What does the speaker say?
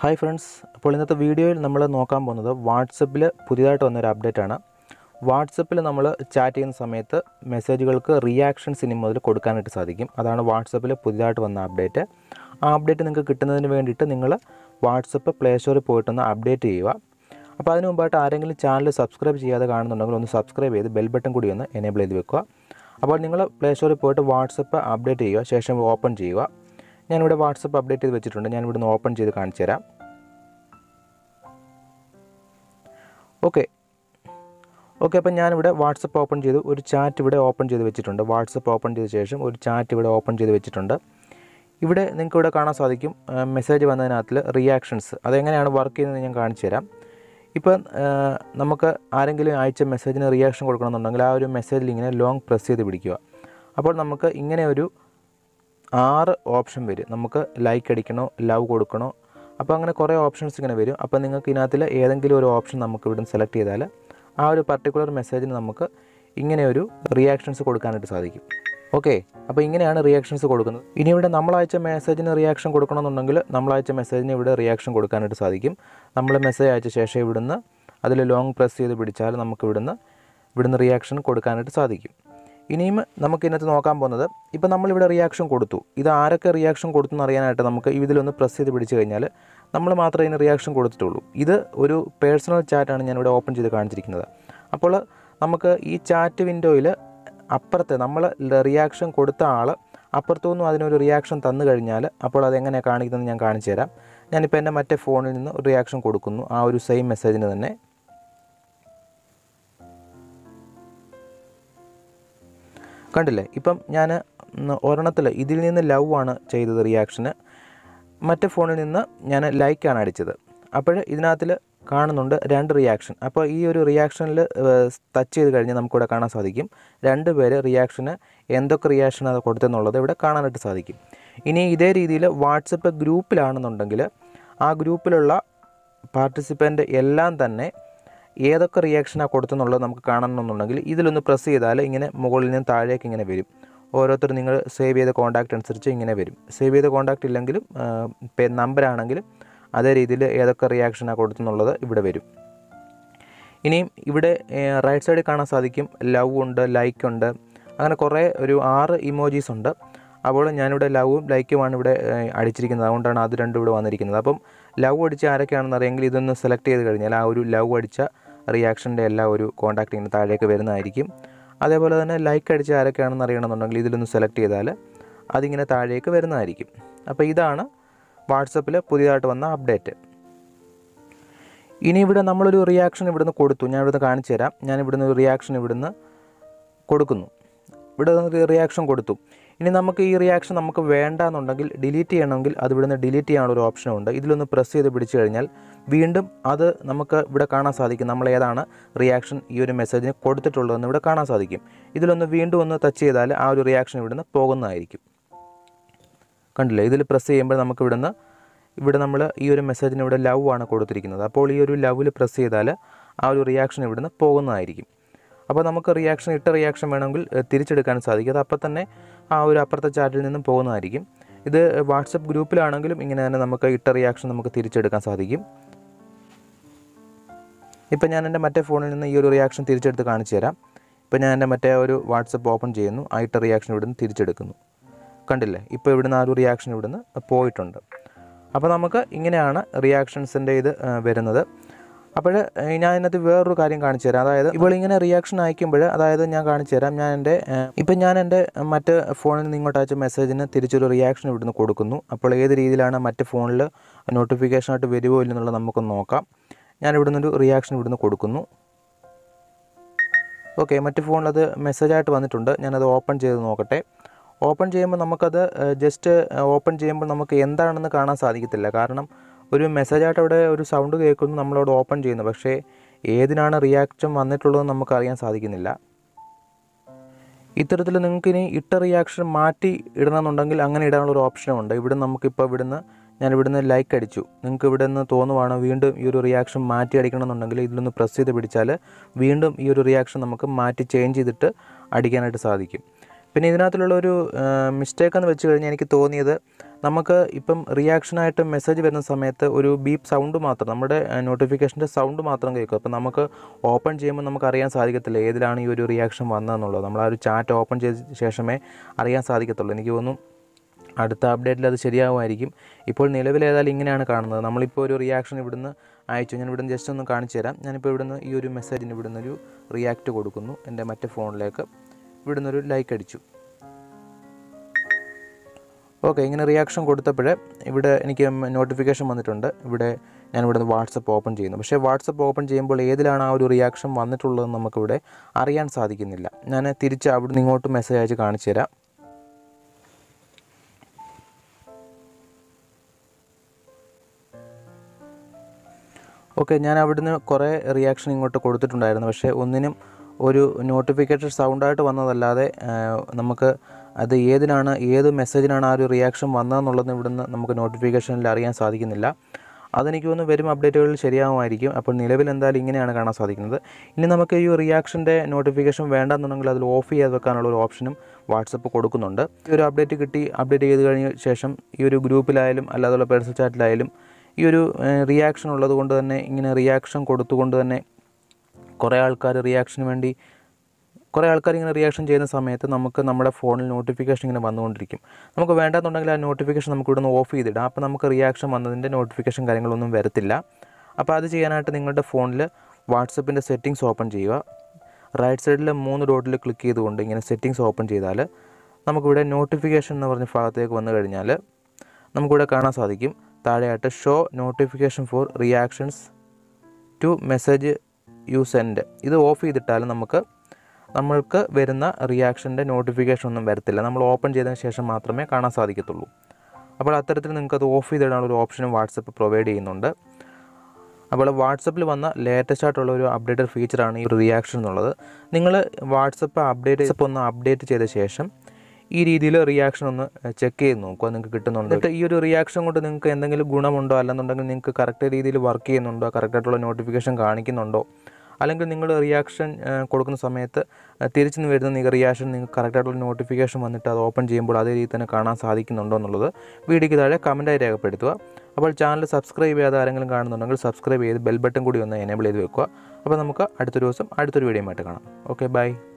hi friends അപ്പോൾ ഇന്നത്തെ വീഡിയോയിൽ നമ്മൾ നോക്കാൻ പോകുന്നത് വാട്സപ്പിൽ പുതിയതായിട്ട് വന്നൊരു അപ്ഡേറ്റ് ആണ് വാട്സപ്പിൽ നമ്മൾ ചാറ്റ് ചെയ്യുന്ന സമയത്ത് മെസ്സേജുകൾക്ക് റിയാക്ഷൻസ് ഇനി മുതൽ കൊടുക്കാനായിട്ട് സാധിക്കും അതാണ് വാട്സപ്പിൽ പുതിയതായിട്ട് വന്ന അപ്ഡേറ്റ് ആ അപ്ഡേറ്റ് നിങ്ങൾക്ക് കിട്ടുന്നതിന് വേണ്ടിയിട്ട് നിങ്ങൾ വാട്സപ്പ് പ്ലേ സ്റ്റോറിൽ പോയിട്ടൊന്ന് അപ്ഡേറ്റ് ചെയ്യുക അപ്പോൾ അതിന് മുമ്പായിട്ട് ആരെങ്കിലും ചാനൽ സബ്സ്ക്രൈബ് ചെയ്യാതെ കാണുന്നുണ്ടെങ്കിൽ ഒന്ന് സബ്സ്ക്രൈബ് ചെയ്ത് ബെൽ ബട്ടൺ കൂടി ഒന്ന് എനേബിൾ ചെയ്ത് വെക്കുക അപ്പോൾ നിങ്ങൾ പ്ലേ സ്റ്റോറിൽ പോയിട്ട് വാട്സപ്പ് അപ്ഡേറ്റ് ചെയ്യുക ശേഷം ഓപ്പൺ ചെയ്യുക ഞാനിവിടെ വാട്സപ്പ് അപ്ഡേറ്റ് ചെയ്ത് വെച്ചിട്ടുണ്ട് ഞാൻ ഇവിടുന്ന് ഓപ്പൺ ചെയ്ത് കാണിച്ചു തരാം ഓക്കെ ഓക്കെ അപ്പം ഞാനിവിടെ വാട്സപ്പ് ഓപ്പൺ ചെയ്തു ഒരു ചാറ്റ് ഇവിടെ ഓപ്പൺ ചെയ്ത് വെച്ചിട്ടുണ്ട് വാട്സപ്പ് ഓപ്പൺ ചെയ്ത ശേഷം ഒരു ചാറ്റ് ഇവിടെ ഓപ്പൺ ചെയ്ത് വെച്ചിട്ടുണ്ട് ഇവിടെ നിങ്ങൾക്ക് ഇവിടെ കാണാൻ സാധിക്കും മെസ്സേജ് വന്നതിനകത്തിൽ റിയാക്ഷൻസ് അതെങ്ങനെയാണ് വർക്ക് ചെയ്യുന്നത് ഞാൻ കാണിച്ചു തരാം ഇപ്പം നമുക്ക് ആരെങ്കിലും അയച്ച മെസ്സേജിന് റിയാക്ഷൻ കൊടുക്കണമെന്നുണ്ടെങ്കിൽ ആ ഒരു മെസ്സേജിൽ ഇങ്ങനെ ലോങ് പ്രസ് ചെയ്ത് പിടിക്കുക അപ്പോൾ നമുക്ക് ഇങ്ങനെ ഒരു ആറ് ഓപ്ഷൻ വരും നമുക്ക് ലൈക്ക് അടിക്കണോ ലവ് കൊടുക്കണോ അപ്പോൾ അങ്ങനെ കുറേ ഓപ്ഷൻസ് ഇങ്ങനെ വരും അപ്പോൾ നിങ്ങൾക്ക് ഇതിനകത്തിൽ ഏതെങ്കിലും ഒരു ഓപ്ഷൻ നമുക്ക് ഇവിടുന്ന് സെലക്ട് ചെയ്താൽ ആ ഒരു പർട്ടിക്കുലർ മെസ്സേജിന് നമുക്ക് ഇങ്ങനെ ഒരു റിയാക്ഷൻസ് കൊടുക്കാനായിട്ട് സാധിക്കും ഓക്കെ അപ്പോൾ ഇങ്ങനെയാണ് റിയാക്ഷൻസ് കൊടുക്കുന്നത് ഇനി ഇവിടെ നമ്മൾ അയച്ച മെസ്സേജിന് റിയാക്ഷൻ കൊടുക്കണമെന്നുണ്ടെങ്കിൽ നമ്മൾ അയച്ച മെസ്സേജിന് ഇവിടെ റിയാക്ഷൻ കൊടുക്കാനായിട്ട് സാധിക്കും നമ്മൾ മെസ്സേജ് അയച്ച ശേഷം ഇവിടുന്ന് അതിൽ ലോങ് പ്രസ് ചെയ്ത് പിടിച്ചാൽ നമുക്ക് ഇവിടുന്ന് ഇവിടുന്ന് റിയാക്ഷൻ കൊടുക്കാനായിട്ട് സാധിക്കും ഇനിയും നമുക്ക് ഇതിനകത്ത് നോക്കാൻ പോകുന്നത് ഇപ്പം നമ്മളിവിടെ റിയാക്ഷൻ കൊടുത്തു ഇത് ആരൊക്കെ റിയാക്ഷൻ കൊടുത്തു എന്ന് അറിയാനായിട്ട് നമുക്ക് ഇതിലൊന്ന് പ്രസ് ചെയ്ത് പിടിച്ച് കഴിഞ്ഞാൽ നമ്മൾ മാത്രമേ ഇതിന് റിയാക്ഷൻ കൊടുത്തിട്ടുള്ളൂ ഇത് ഒരു പേഴ്സണൽ ചാറ്റാണ് ഞാനിവിടെ ഓപ്പൺ ചെയ്ത് കാണിച്ചിരിക്കുന്നത് അപ്പോൾ നമുക്ക് ഈ ചാറ്റ് വിൻഡോയിൽ അപ്പുറത്തെ നമ്മൾ റിയാക്ഷൻ കൊടുത്ത ആൾ അപ്പുറത്തുനിന്നും അതിനൊരു റിയാക്ഷൻ തന്നു കഴിഞ്ഞാൽ അപ്പോൾ അതെങ്ങനെയാണ് കാണിക്കുന്നത് ഞാൻ കാണിച്ചു തരാം ഞാനിപ്പോൾ എൻ്റെ മറ്റേ ഫോണിൽ നിന്ന് ഒരു റിയാക്ഷൻ കൊടുക്കുന്നു ആ ഒരു സെയിം മെസ്സേജിന് തന്നെ കണ്ടില്ലേ ഇപ്പം ഞാൻ ഒരെണ്ണത്തിൽ ഇതിൽ നിന്ന് ലവ് ആണ് ചെയ്തത് റിയാക്ഷന് മറ്റേ ഫോണിൽ നിന്ന് ഞാൻ ലൈക്കാണ് അടിച്ചത് അപ്പോൾ ഇതിനകത്തിൽ കാണുന്നുണ്ട് രണ്ട് റിയാക്ഷൻ അപ്പോൾ ഈ ഒരു റിയാക്ഷനിൽ ടച്ച് ചെയ്ത് കഴിഞ്ഞാൽ നമുക്കിവിടെ കാണാൻ സാധിക്കും രണ്ട് പേര് റിയാക്ഷന് എന്തൊക്കെ റിയാക്ഷൻ അത് കൊടുത്തെന്നുള്ളത് ഇവിടെ കാണാനായിട്ട് സാധിക്കും ഇനി ഇതേ രീതിയിൽ വാട്സപ്പ് ഗ്രൂപ്പിലാണെന്നുണ്ടെങ്കിൽ ആ ഗ്രൂപ്പിലുള്ള പാർട്ടിസിപ്പൻ്റ് എല്ലാം തന്നെ ഏതൊക്കെ റിയാക്ഷനാണ് കൊടുത്തെന്നുള്ളത് നമുക്ക് കാണണമെന്നുണ്ടെങ്കിൽ ഇതിലൊന്ന് പ്രസ് ചെയ്താൽ ഇങ്ങനെ മുകളിൽ നിന്ന് താഴേക്ക് ഇങ്ങനെ വരും ഓരോരുത്തർ നിങ്ങൾ സേവ് ചെയ്ത കോൺടാക്റ്റ് അനുസരിച്ച് ഇങ്ങനെ വരും സേവ് ചെയ്ത കോൺടാക്റ്റ് ഇല്ലെങ്കിലും നമ്പറാണെങ്കിലും അതേ രീതിയിൽ ഏതൊക്കെ റിയാക്ഷനാണ് കൊടുത്തെന്നുള്ളത് ഇവിടെ വരും ഇനിയും ഇവിടെ റൈറ്റ് സൈഡിൽ കാണാൻ സാധിക്കും ലവ് ഉണ്ട് ലൈക്ക് ഉണ്ട് അങ്ങനെ കുറേ ഒരു ആറ് ഇമോജീസ് ഉണ്ട് അപ്പോൾ ഞാനിവിടെ ലവും ലൈക്കുമാണ് ഇവിടെ അടിച്ചിരിക്കുന്നത് അതുകൊണ്ടാണ് അത് രണ്ടും ഇവിടെ വന്നിരിക്കുന്നത് അപ്പം ലവ് അടിച്ച ആരൊക്കെയാണെന്ന് അറിയെങ്കിൽ ഇതൊന്ന് സെലക്ട് ചെയ്ത് കഴിഞ്ഞാൽ ആ ഒരു ലവ് അടിച്ച റിയാക്ഷൻ്റെ എല്ലാ ഒരു കോൺടാക്റ്റ് ഇങ്ങനെ താഴേക്ക് വരുന്നതായിരിക്കും അതേപോലെ തന്നെ ലൈക്ക് അടിച്ച ആരൊക്കെയാണെന്ന് അറിയണമെന്നുണ്ടെങ്കിൽ ഇതിലൊന്ന് സെലക്ട് ചെയ്താൽ അതിങ്ങനെ താഴേക്ക് വരുന്നതായിരിക്കും അപ്പോൾ ഇതാണ് വാട്സപ്പിൽ പുതിയതായിട്ട് വന്ന അപ്ഡേറ്റ് ഇനി ഇവിടെ നമ്മളൊരു റിയാക്ഷൻ ഇവിടുന്ന് കൊടുത്തു ഞാൻ ഇവിടുന്ന് കാണിച്ചു തരാം ഞാൻ ഇവിടുന്ന് ഒരു റിയാക്ഷൻ ഇവിടുന്ന് കൊടുക്കുന്നു ഇവിടെ ഒരു റിയാക്ഷൻ കൊടുത്തു ഇനി നമുക്ക് ഈ റിയാക്ഷൻ നമുക്ക് വേണ്ട എന്നുണ്ടെങ്കിൽ ഡിലീറ്റ് ചെയ്യണമെങ്കിൽ അത് ഇവിടുന്ന് ഡിലീറ്റ് ചെയ്യാനുള്ള ഒരു ഓപ്ഷനുണ്ട് ഇതിലൊന്ന് പ്രസ് ചെയ്ത് പിടിച്ചു കഴിഞ്ഞാൽ വീണ്ടും അത് നമുക്ക് ഇവിടെ കാണാൻ സാധിക്കും നമ്മൾ ഏതാണ് റിയാക്ഷൻ ഈ ഒരു മെസ്സേജിന് കൊടുത്തിട്ടുള്ളതെന്ന് ഇവിടെ കാണാൻ സാധിക്കും ഇതിലൊന്ന് വീണ്ടും ഒന്ന് ടച്ച് ചെയ്താൽ ആ ഒരു റിയാക്ഷൻ ഇവിടുന്ന് പോകുന്നതായിരിക്കും കണ്ടില്ലേ ഇതിൽ പ്രസ് ചെയ്യുമ്പോൾ നമുക്ക് ഇവിടുന്ന് ഇവിടെ നമ്മൾ ഈ ഒരു മെസ്സേജിന് ഇവിടെ ലവ് ആണ് കൊടുത്തിരിക്കുന്നത് അപ്പോൾ ഈ ഒരു ലവിൽ പ്രസ് ചെയ്താൽ ആ ഒരു റിയാക്ഷൻ ഇവിടുന്ന് പോകുന്നതായിരിക്കും അപ്പോൾ നമുക്ക് റിയാക്ഷൻ ഇട്ട റിയാക്ഷൻ വേണമെങ്കിൽ തിരിച്ചെടുക്കാൻ സാധിക്കും അത് അപ്പം തന്നെ ആ ഒരു അപ്പുറത്തെ ചാറ്റിൽ നിന്നും പോകുന്നതായിരിക്കും ഇത് വാട്സപ്പ് ഗ്രൂപ്പിലാണെങ്കിലും ഇങ്ങനെ തന്നെ നമുക്ക് ഇട്ട റിയാക്ഷൻ നമുക്ക് തിരിച്ചെടുക്കാൻ സാധിക്കും ഇപ്പം ഞാൻ എൻ്റെ മറ്റേ ഫോണിൽ നിന്ന് ഈ ഒരു റിയാക്ഷൻ തിരിച്ചെടുത്ത് കാണിച്ചു തരാം ഇപ്പം ഞാൻ എൻ്റെ മറ്റേ ഒരു വാട്സപ്പ് ഓപ്പൺ ചെയ്യുന്നു ആ ഇട്ട റിയാക്ഷൻ ഇവിടുന്ന് തിരിച്ചെടുക്കുന്നു കണ്ടില്ലേ ഇപ്പോൾ ഇവിടുന്ന് ആ ഒരു റിയാക്ഷൻ ഇവിടുന്ന് പോയിട്ടുണ്ട് അപ്പോൾ നമുക്ക് ഇങ്ങനെയാണ് റിയാക്ഷൻസിൻ്റെ ഇത് വരുന്നത് അപ്പോൾ ഞാൻ ഇതിനകത്ത് വേറൊരു കാര്യം കാണിച്ചു തരാം അതായത് ഇപ്പോൾ ഇങ്ങനെ റിയാക്ഷൻ അയക്കുമ്പോൾ അതായത് ഞാൻ കാണിച്ചു തരാം ഞാൻ എൻ്റെ ഇപ്പം ഞാൻ എൻ്റെ മറ്റ് ഫോണിൽ നിന്ന് ഇങ്ങോട്ട് അയച്ച മെസ്സേജിന് തിരിച്ചൊരു റിയാക്ഷൻ ഇവിടുന്ന് കൊടുക്കുന്നു അപ്പോൾ ഏത് രീതിയിലാണ് മറ്റ് ഫോണിൽ നോട്ടിഫിക്കേഷനായിട്ട് വരുമോ ഇല്ലെന്നുള്ളത് നമുക്കൊന്ന് നോക്കാം ഞാൻ ഇവിടുന്ന് ഒരു റിയാക്ഷൻ ഇവിടുന്ന് കൊടുക്കുന്നു ഓക്കെ മറ്റ് ഫോണിൽ അത് മെസ്സേജായിട്ട് വന്നിട്ടുണ്ട് ഞാനത് ഓപ്പൺ ചെയ്ത് നോക്കട്ടെ ഓപ്പൺ ചെയ്യുമ്പോൾ നമുക്കത് ജസ്റ്റ് ഓപ്പൺ ചെയ്യുമ്പോൾ നമുക്ക് എന്താണെന്ന് കാണാൻ സാധിക്കത്തില്ല കാരണം ഒരു മെസ്സേജായിട്ട് അവിടെ ഒരു സൗണ്ട് കേൾക്കുന്നു നമ്മളവിടെ ഓപ്പൺ ചെയ്യുന്നു പക്ഷേ ഏതിനാണ് റിയാക്ഷൻ വന്നിട്ടുള്ളതെന്ന് നമുക്ക് അറിയാൻ സാധിക്കുന്നില്ല ഇത്തരത്തിൽ നിങ്ങൾക്ക് ഇനി ഇട്ട റിയാക്ഷൻ മാറ്റി ഇടണമെന്നുണ്ടെങ്കിൽ അങ്ങനെ ഇടാനുള്ള ഒരു ഓപ്ഷനുണ്ട് ഇവിടെ നമുക്കിപ്പോൾ ഇവിടുന്ന് ഞാൻ ഇവിടുന്ന് ലൈക്ക് അടിച്ചു നിങ്ങൾക്ക് ഇവിടെ നിന്ന് തോന്നുവാണ് വീണ്ടും ഈ ഒരു റിയാക്ഷൻ മാറ്റി അടിക്കണമെന്നുണ്ടെങ്കിൽ ഇതിലൊന്ന് പ്രസ് ചെയ്ത് പിടിച്ചാൽ വീണ്ടും ഈ ഒരു റിയാക്ഷൻ നമുക്ക് മാറ്റി ചേഞ്ച് ചെയ്തിട്ട് അടിക്കാനായിട്ട് സാധിക്കും പിന്നെ ഇതിനകത്തുള്ള ഒരു മിസ്റ്റേക്ക് എന്ന് വെച്ച് കഴിഞ്ഞാൽ എനിക്ക് തോന്നിയത് നമുക്ക് ഇപ്പം റിയാക്ഷനായിട്ട് മെസ്സേജ് വരുന്ന സമയത്ത് ഒരു ബീപ്പ് സൗണ്ട് മാത്രം നമ്മുടെ നോട്ടിഫിക്കേഷൻ്റെ സൗണ്ട് മാത്രം കേൾക്കും അപ്പോൾ നമുക്ക് ഓപ്പൺ ചെയ്യുമ്പോൾ നമുക്ക് അറിയാൻ സാധിക്കത്തില്ല ഏതിലാണ് ഈ ഒരു റിയാക്ഷൻ വന്നതെന്നുള്ളത് നമ്മൾ ആ ഒരു ചാറ്റ് ഓപ്പൺ ചെയ്ത ശേഷമേ അറിയാൻ സാധിക്കത്തുള്ളൂ എനിക്ക് തോന്നുന്നു അടുത്ത അപ്ഡേറ്റിൽ അത് ശരിയാവുമായിരിക്കും ഇപ്പോൾ നിലവിൽ ഏതായാലും ഇങ്ങനെയാണ് കാണുന്നത് നമ്മളിപ്പോൾ ഒരു റിയാക്ഷൻ ഇവിടുന്ന് അയച്ചു ഞാൻ ഇവിടുന്ന് ജസ്റ്റ് ഒന്ന് കാണിച്ചു തരാം ഞാനിപ്പോൾ ഇവിടുന്ന് ഈ ഒരു മെസ്സേജിന് ഇവിടുന്ന് ഒരു റിയാക്റ്റ് കൊടുക്കുന്നു എൻ്റെ മറ്റേ ഫോണിലേക്ക് ഇവിടുന്ന് ഒരു ലൈക്ക് അടിച്ചു ഓക്കെ ഇങ്ങനെ റിയാക്ഷൻ കൊടുത്തപ്പോൾ ഇവിടെ എനിക്ക് നോട്ടിഫിക്കേഷൻ വന്നിട്ടുണ്ട് ഇവിടെ ഞാൻ ഇവിടുന്ന് വാട്സപ്പ് ഓപ്പൺ ചെയ്യുന്നു പക്ഷേ വാട്സപ്പ് ഓപ്പൺ ചെയ്യുമ്പോൾ ഏതിലാണ് ആ ഒരു റിയാക്ഷൻ വന്നിട്ടുള്ളതെന്ന് നമുക്കിവിടെ അറിയാൻ സാധിക്കുന്നില്ല ഞാൻ തിരിച്ച് അവിടുന്ന് ഇങ്ങോട്ട് മെസ്സേജ് അയച്ച് കാണിച്ചു തരാം ഓക്കെ ഞാൻ അവിടുന്ന് കുറേ റിയാക്ഷൻ ഇങ്ങോട്ട് കൊടുത്തിട്ടുണ്ടായിരുന്നു പക്ഷേ ഒന്നിനും ഒരു നോട്ടിഫിക്കേഷൻ സൗണ്ടായിട്ട് വന്നതല്ലാതെ ആ, നമുക്ക് അത് ഏതിനാണ് ഏത് മെസ്സേജിനാണ് ആ ഒരു റിയാക്ഷൻ വന്നതെന്നുള്ളത് ഇവിടുന്ന് നമുക്ക് നോട്ടിഫിക്കേഷനിൽ അറിയാൻ സാധിക്കുന്നില്ല അതെനിക്ക് തോന്നുന്നു വരും അപ്ഡേറ്റുകളിൽ ശരിയാവുമായിരിക്കും അപ്പോൾ നിലവിൽ എന്തായാലും ഇങ്ങനെയാണ് കാണാൻ സാധിക്കുന്നത് ഇനി നമുക്ക് ഈ റിയാക്ഷൻ്റെ നോട്ടിഫിക്കേഷൻ വേണ്ടെന്നുണ്ടെങ്കിൽ അതിൽ ഓഫ് ചെയ്ത് വെക്കാനുള്ള ഒരു ഓപ്ഷനും വാട്സപ്പ് കൊടുക്കുന്നുണ്ട് ഈ ഒരു അപ്ഡേറ്റ് കിട്ടി അപ്ഡേറ്റ് ചെയ്ത് കഴിഞ്ഞ ശേഷം ഈ ഒരു ഗ്രൂപ്പിലായാലും അല്ലാതുള്ള പേഴ്സണൽ ചാറ്റിലായാലും ഈ ഒരു റിയാക്ഷൻ ഉള്ളത് കൊണ്ട് തന്നെ ഇങ്ങനെ റിയാക്ഷൻ കൊടുത്തുകൊണ്ട് തന്നെ കുറേ ആൾക്കാർ റിയാക്ഷന് വേണ്ടി കുറേ ആൾക്കാർ ഇങ്ങനെ റിയാക്ഷൻ ചെയ്യുന്ന സമയത്ത് നമുക്ക് നമ്മുടെ ഫോണിൽ നോട്ടിഫിക്കേഷൻ ഇങ്ങനെ വന്നുകൊണ്ടിരിക്കും നമുക്ക് വേണ്ടാന്നുണ്ടെങ്കിൽ ആ നോട്ടിഫിക്കേഷൻ നമുക്ക് ഇവിടുന്ന് ഓഫ് ചെയ്തിടാം അപ്പോൾ നമുക്ക് റിയാക്ഷൻ വന്നതിൻ്റെ നോട്ടിഫിക്കേഷൻ കാര്യങ്ങളൊന്നും വരത്തില്ല അപ്പോൾ അത് ചെയ്യാനായിട്ട് നിങ്ങളുടെ ഫോണിൽ വാട്സപ്പിൻ്റെ സെറ്റിങ്സ് ഓപ്പൺ ചെയ്യുക റൈറ്റ് സൈഡിൽ മൂന്ന് ഡോട്ടിൽ ക്ലിക്ക് ചെയ്തുകൊണ്ട് ഇങ്ങനെ സെറ്റിങ്സ് ഓപ്പൺ ചെയ്താൽ നമുക്കിവിടെ നോട്ടിഫിക്കേഷൻ എന്ന് പറഞ്ഞ ഭാഗത്തേക്ക് വന്നു കഴിഞ്ഞാൽ നമുക്കിവിടെ കാണാൻ സാധിക്കും താഴെയായിട്ട് show notification for reactions to message you send ഇത് ഓഫ് ചെയ്തിട്ടാൽ നമുക്ക് നമ്മൾക്ക് വരുന്ന റിയാക്ഷൻ്റെ നോട്ടിഫിക്കേഷൻ ഒന്നും വരത്തില്ല നമ്മൾ ഓപ്പൺ ചെയ്തതിന് ശേഷം മാത്രമേ കാണാൻ സാധിക്കത്തുള്ളൂ അപ്പോൾ അത്തരത്തിൽ നിങ്ങൾക്ക് അത് ഓഫ് ചെയ്തിടാനുള്ള ഒരു ഓപ്ഷനും വാട്സപ്പ് പ്രൊവൈഡ് ചെയ്യുന്നുണ്ട് അപ്പോൾ വാട്സപ്പിൽ വന്ന ലേറ്റസ്റ്റ് ആയിട്ടുള്ള ഒരു അപ്ഡേറ്റഡ് ഫീച്ചറാണ് ഈ റിയാക്ഷൻ എന്നുള്ളത് നിങ്ങൾ വാട്സപ്പ് അപ്ഡേറ്റ് ഒന്ന് അപ്ഡേറ്റ് ചെയ്ത ശേഷം ഈ രീതിയിൽ റിയാക്ഷൻ ഒന്ന് ചെക്ക് ചെയ്ത് നോക്കുക നിങ്ങൾക്ക് കിട്ടുന്നുണ്ട് എന്നിട്ട് ഈ ഒരു റിയാക്ഷൻ കൊണ്ട് നിങ്ങൾക്ക് എന്തെങ്കിലും ഗുണമുണ്ടോ അല്ലെന്നുണ്ടെങ്കിൽ നിങ്ങൾക്ക് കറക്റ്റ് രീതിയിൽ വർക്ക് ചെയ്യുന്നുണ്ടോ കറക്റ്റായിട്ടുള്ള നോട്ടിഫിക്കേഷൻ കാണിക്കുന്നുണ്ടോ അല്ലെങ്കിൽ നിങ്ങൾ റിയാക്ഷൻ കൊടുക്കുന്ന സമയത്ത് ആ, തിരിച്ച് നിന്ന് വരുന്ന നിങ്ങൾ റിയാക്ഷൻ നിങ്ങൾക്ക് കറക്റ്റായിട്ടുള്ള നോട്ടിഫിക്കേഷൻ വന്നിട്ട് അത് ഓപ്പൺ ചെയ്യുമ്പോൾ അതേ രീതിയിൽ തന്നെ കാണാൻ സാധിക്കുന്നുണ്ടോ എന്നുള്ളത് വീഡിയോയ്ക്ക് താഴെ കമൻറ്റായി രേഖപ്പെടുത്തുക അപ്പോൾ ചാനൽ സബ്സ്ക്രൈബ് ചെയ്യാതെ ആരെങ്കിലും കാണുന്നുണ്ടെങ്കിൽ സബ്സ്ക്രൈബ് ചെയ്ത് ബെൽ ബട്ടൺ കൂടി ഒന്ന് എനേബിൾ ചെയ്ത് വെക്കുക അപ്പോൾ നമുക്ക് അടുത്തൊരു ദിവസം അടുത്തൊരു വീഡിയോ ആയിട്ട് കാണാം ഓക്കെ ബൈ